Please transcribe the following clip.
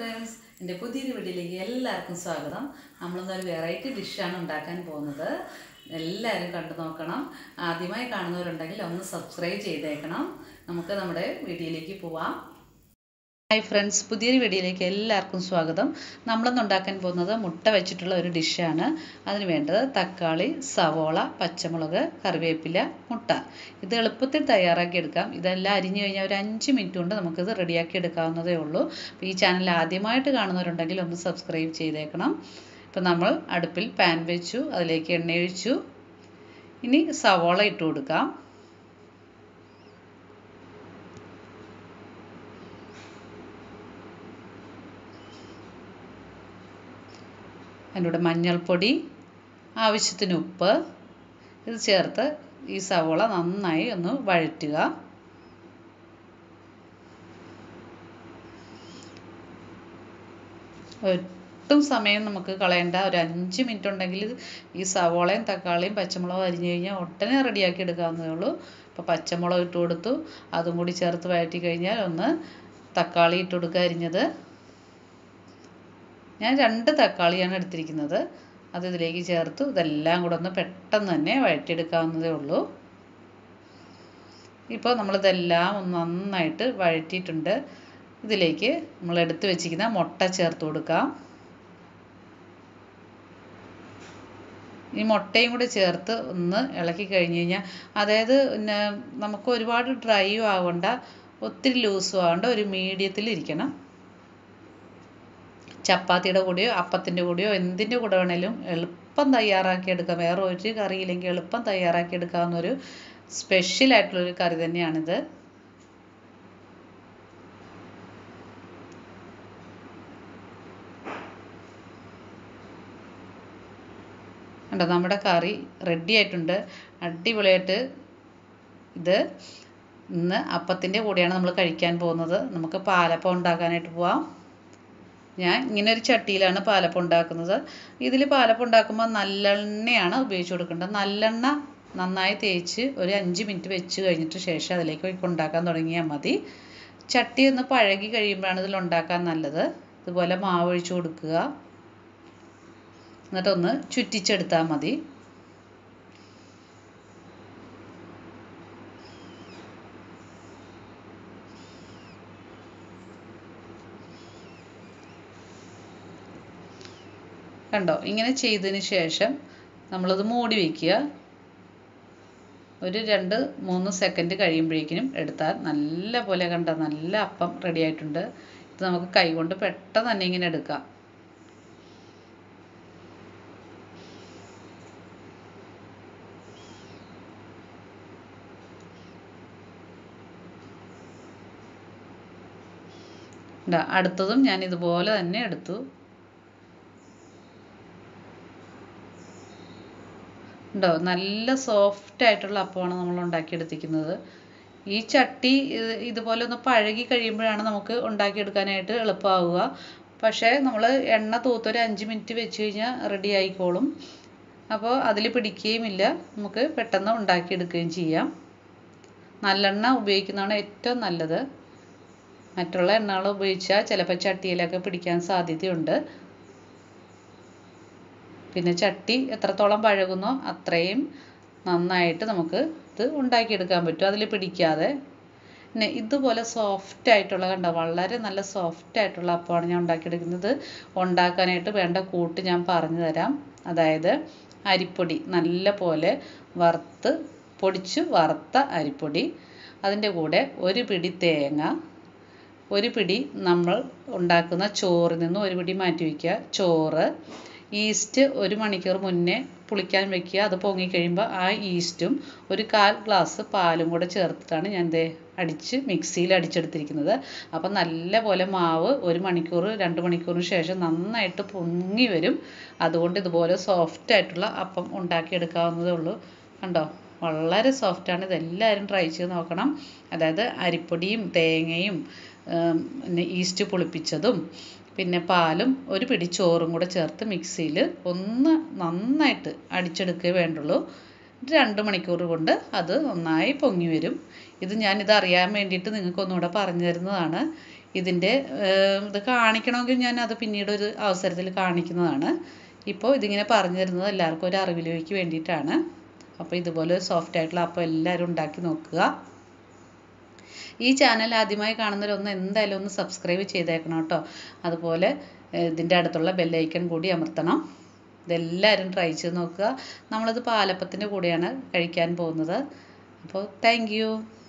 friends എൻ്റെ പുതിയൊരു വീഡിയോയിലേക്ക് എല്ലാവർക്കും സ്വാഗതം നമ്മളിന്നൊരു വെറൈറ്റി ഡിഷാണ് ഉണ്ടാക്കാൻ പോകുന്നത് എല്ലാവരും കണ്ടു നോക്കണം ആദ്യമായി കാണുന്നവരുണ്ടെങ്കിൽ ഒന്ന് സബ്സ്ക്രൈബ് ചെയ്തേക്കണം നമുക്ക് നമ്മുടെ വീഡിയോയിലേക്ക് പോവാം ഹായ് ഫ്രണ്ട്സ് പുതിയൊരു വീഡിയോയിലേക്ക് എല്ലാവർക്കും സ്വാഗതം നമ്മളിന്ന് ഉണ്ടാക്കാൻ പോകുന്നത് മുട്ട വെച്ചിട്ടുള്ള ഒരു ഡിഷാണ് അതിന് വേണ്ടത് തക്കാളി സവോള പച്ചമുളക് കറിവേപ്പില മുട്ട ഇത് എളുപ്പത്തിൽ തയ്യാറാക്കി എടുക്കാം ഇതെല്ലാം അരിഞ്ഞു കഴിഞ്ഞാൽ ഒരു അഞ്ച് മിനിറ്റ് കൊണ്ട് നമുക്കിത് റെഡിയാക്കി എടുക്കാവുന്നതേ ഉള്ളൂ അപ്പോൾ ഈ ചാനൽ ആദ്യമായിട്ട് കാണുന്നവരുണ്ടെങ്കിൽ ഒന്ന് സബ്സ്ക്രൈബ് ചെയ്തേക്കണം ഇപ്പം നമ്മൾ അടുപ്പിൽ പാൻ വെച്ചു അതിലേക്ക് എണ്ണ ഒഴിച്ചു ഇനി സവോള ഇട്ട് കൊടുക്കാം അതിൻ്റെ കൂടെ മഞ്ഞൾപ്പൊടി ആവശ്യത്തിന് ഉപ്പ് ഇത് ചേർത്ത് ഈ സവോള നന്നായി ഒന്ന് വഴറ്റുക ഒട്ടും സമയം നമുക്ക് കളയേണ്ട ഒരു അഞ്ച് മിനിറ്റ് ഉണ്ടെങ്കിൽ ഈ സവോളയും തക്കാളിയും പച്ചമുളകും അരിഞ്ഞു കഴിഞ്ഞാൽ ഒട്ടനെ റെഡിയാക്കി എടുക്കാവുന്നതേ ഉള്ളൂ ഇപ്പോൾ പച്ചമുളക് ഇട്ട് കൊടുത്തു അതും കൂടി ചേർത്ത് വഴറ്റി കഴിഞ്ഞാൽ ഒന്ന് തക്കാളി ഇട്ട് കൊടുക്കുക അരിഞ്ഞത് ഞാൻ രണ്ട് തക്കാളിയാണ് എടുത്തിരിക്കുന്നത് അത് ഇതിലേക്ക് ചേർത്തു ഇതെല്ലാം കൂടെ ഒന്ന് പെട്ടെന്ന് തന്നെ വഴറ്റിയെടുക്കാവുന്നതേ ഉള്ളൂ ഇപ്പോൾ നമ്മളിതെല്ലാം ഒന്ന് നന്നായിട്ട് വഴറ്റിയിട്ടുണ്ട് ഇതിലേക്ക് നമ്മൾ എടുത്തു വെച്ചിരിക്കുന്ന മുട്ട ചേർത്ത് കൊടുക്കാം ഈ മുട്ടയും കൂടി ചേർത്ത് ഒന്ന് ഇളക്കി കഴിഞ്ഞ് കഴിഞ്ഞാൽ അതായത് പിന്നെ നമുക്ക് ഒരുപാട് ഡ്രൈയും ആവണ്ട ഒത്തിരി ലൂസും ആവണ്ട ഒരു മീഡിയത്തിൽ ഇരിക്കണം ചപ്പാത്തിയുടെ കൂടെയോ അപ്പത്തിൻ്റെ കൂടെയോ എന്തിൻ്റെ കൂടെ വേണേലും എളുപ്പം തയ്യാറാക്കി എടുക്കാം വേറെ ഒരു കറിയില്ലെങ്കിൽ എളുപ്പം തയ്യാറാക്കി എടുക്കാവുന്ന ഒരു സ്പെഷ്യൽ ആയിട്ടുള്ളൊരു കറി തന്നെയാണിത് കണ്ടോ നമ്മുടെ കറി റെഡി ആയിട്ടുണ്ട് അടിപൊളിയായിട്ട് ഇത് ഇന്ന് അപ്പത്തിൻ്റെ കൂടെയാണ് നമ്മൾ കഴിക്കാൻ പോകുന്നത് നമുക്ക് പാലപ്പം ഉണ്ടാക്കാനായിട്ട് പോവാം ഞാൻ ഇങ്ങനെ ഒരു ചട്ടിയിലാണ് പാലപ്പം ഉണ്ടാക്കുന്നത് ഇതിൽ പാലപ്പം ഉണ്ടാക്കുമ്പോൾ നല്ലെണ്ണയാണ് ഉപയോഗിച്ച് കൊടുക്കേണ്ടത് നല്ലെണ്ണ നന്നായി തേച്ച് ഒരു അഞ്ച് മിനിറ്റ് വെച്ച് കഴിഞ്ഞിട്ട് ശേഷം അതിലേക്ക് ഉണ്ടാക്കാൻ തുടങ്ങിയാൽ മതി ചട്ടി ഒന്ന് പഴകി കഴിയുമ്പോഴാണ് ഇതിൽ ഉണ്ടാക്കാൻ നല്ലത് ഇതുപോലെ മാവ് ഒഴിച്ച് കൊടുക്കുക എന്നിട്ടൊന്ന് ചുറ്റിച്ചെടുത്താൽ മതി കണ്ടോ ഇങ്ങനെ ചെയ്തതിന് ശേഷം നമ്മളത് മൂടി വയ്ക്കുക ഒരു രണ്ട് മൂന്ന് സെക്കൻഡ് കഴിയുമ്പോഴേക്കിനും എടുത്താൽ നല്ല പോലെ കണ്ട നല്ല അപ്പം റെഡി ആയിട്ടുണ്ട് ഇത് നമുക്ക് കൈകൊണ്ട് പെട്ടെന്ന് തന്നെ ഇങ്ങനെ എടുക്കാം അടുത്തതും ഞാൻ ഇതുപോലെ തന്നെ എടുത്തു ഉണ്ടോ നല്ല സോഫ്റ്റ് ആയിട്ടുള്ള അപ്പമാണ് നമ്മൾ ഉണ്ടാക്കിയെടുത്തിരിക്കുന്നത് ഈ ചട്ടി ഇതുപോലെ ഒന്ന് പഴകി കഴിയുമ്പോഴാണ് നമുക്ക് ഉണ്ടാക്കിയെടുക്കാനായിട്ട് എളുപ്പമാവുക പക്ഷേ നമ്മൾ എണ്ണ തൂത്തൊരു അഞ്ച് മിനിറ്റ് വെച്ച് കഴിഞ്ഞാൽ റെഡി ആയിക്കോളും അപ്പോൾ അതിൽ പിടിക്കുകയും ഇല്ല നമുക്ക് പെട്ടെന്ന് ഉണ്ടാക്കിയെടുക്കുകയും ചെയ്യാം നല്ലെണ്ണ ഉപയോഗിക്കുന്നതാണ് ഏറ്റവും നല്ലത് മറ്റുള്ള എണ്ണകൾ ഉപയോഗിച്ചാൽ ചിലപ്പോൾ ചട്ടിയിലൊക്കെ പിടിക്കാൻ സാധ്യതയുണ്ട് പിന്നെ ചട്ടി എത്രത്തോളം പഴകുന്നോ അത്രയും നന്നായിട്ട് നമുക്ക് ഇത് ഉണ്ടാക്കിയെടുക്കാൻ പറ്റും അതിൽ പിടിക്കാതെ പിന്നെ ഇതുപോലെ സോഫ്റ്റ് ആയിട്ടുള്ള കണ്ടോ വളരെ നല്ല സോഫ്റ്റ് ആയിട്ടുള്ള അപ്പമാണ് ഞാൻ ഉണ്ടാക്കിയെടുക്കുന്നത് ഉണ്ടാക്കാനായിട്ട് വേണ്ട കൂട്ട് ഞാൻ പറഞ്ഞു തരാം അതായത് അരിപ്പൊടി നല്ല പോലെ വറുത്ത് പൊടിച്ച് വറുത്ത അരിപ്പൊടി അതിൻ്റെ കൂടെ ഒരു പിടി തേങ്ങ ഒരു പിടി നമ്മൾ ഉണ്ടാക്കുന്ന ചോറിൽ നിന്ന് ഒരു പിടി മാറ്റി വയ്ക്കുക ചോറ് ഈസ്റ്റ് ഒരു മണിക്കൂർ മുന്നേ പുളിക്കാൻ വെക്കുക അത് പൊങ്ങിക്കഴിയുമ്പോൾ ആ ഈസ്റ്റും ഒരു കാൽ ഗ്ലാസ് പാലും കൂടെ ചേർത്തിട്ടാണ് ഞാൻ ദേ അടിച്ച് മിക്സിയിൽ അടിച്ചെടുത്തിരിക്കുന്നത് അപ്പം നല്ല പോലെ മാവ് ഒരു മണിക്കൂർ രണ്ട് മണിക്കൂറിന് ശേഷം നന്നായിട്ട് പൊങ്ങി വരും അതുകൊണ്ട് ഇതുപോലെ സോഫ്റ്റ് ആയിട്ടുള്ള അപ്പം ഉണ്ടാക്കിയെടുക്കാവുന്നതേ ഉള്ളൂ കണ്ടോ വളരെ സോഫ്റ്റാണ് ഇതെല്ലാവരും ട്രൈ ചെയ്ത് നോക്കണം അതായത് അരിപ്പൊടിയും തേങ്ങയും പിന്നെ ഈസ്റ്റ് പുളിപ്പിച്ചതും പിന്നെ പാലും ഒരു പിടി ചോറും കൂടെ ചേർത്ത് മിക്സിയിൽ ഒന്ന് നന്നായിട്ട് അടിച്ചെടുക്കുകയേ വേണ്ടുള്ളൂ രണ്ട് മണിക്കൂർ കൊണ്ട് അത് നന്നായി പൊങ്ങി വരും ഇത് ഞാനിത് അറിയാൻ വേണ്ടിയിട്ട് നിങ്ങൾക്ക് ഒന്നുകൂടെ പറഞ്ഞു തരുന്നതാണ് ഇതിൻ്റെ ഇത് കാണിക്കണമെങ്കിൽ ഞാൻ അത് പിന്നീട് ഒരു അവസരത്തിൽ കാണിക്കുന്നതാണ് ഇപ്പോൾ ഇതിങ്ങനെ പറഞ്ഞു തരുന്നത് എല്ലാവർക്കും ഒരു അറിവിലേക്ക് വേണ്ടിയിട്ടാണ് അപ്പോൾ ഇതുപോലെ സോഫ്റ്റ് ആയിട്ടുള്ള അപ്പം എല്ലാവരും ഉണ്ടാക്കി നോക്കുക ഈ ചാനൽ ആദ്യമായി കാണുന്നവരൊന്ന് എന്തായാലും ഒന്ന് സബ്സ്ക്രൈബ് ചെയ്തേക്കണം കേട്ടോ അതുപോലെ ഏഹ്, ഇതിൻ്റെ അടുത്തുള്ള ബെല്ലൈക്കൺ കൂടി അമർത്തണം ഇതെല്ലാവരും ട്രൈ ചെയ്ത് നോക്കുക നമ്മളത് പാലപ്പത്തിൻ്റെ കൂടെയാണ് കഴിക്കാൻ പോകുന്നത് അപ്പോൾ താങ്ക്